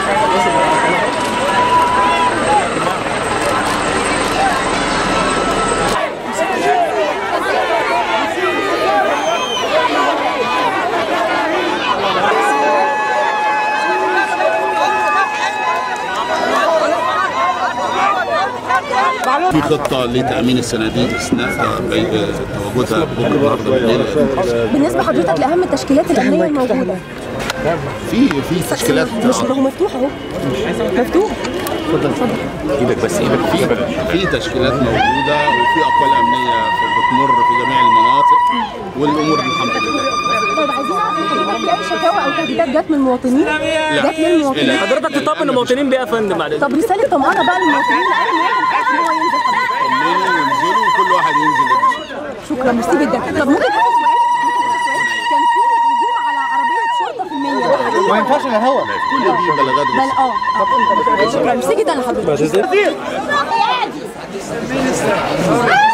في خطه لتامين الصناديق اثناء بي- تواجدها بكره النهارده بالليل بالنسبه حضرتك لاهم التشكيلات الامنيه الموجوده في في تشكيلات مش هو مفتوح اهو مفتوح ايدك بس ايدك في في تشكيلات موجوده وفي اقوال امنيه في بتمر في جميع المناطق والامور الحمد لله طيب عايزين نعرف من حضرتك في اي شكاوى او تهديدات جت من المواطنين جت للمواطنين لا. حضرتك تطمن المواطنين بيه يا فندم بعد طب رساله طمأنة بقى للمواطنين لاي مواطن خايف ان هو ينزل حضرتك طمنوا وانزلوا وكل واحد ينزل يمشي شكرا ميرسي جدا طب ممكن اخد سؤال ممكن اخد سؤال كان في هجوم على عربيه شرطه في المنيا ده حقيقي ما ينفعش الا هوا كل دي بلاغات بل اه آه. شكرا ميرسي جدا لحضرتك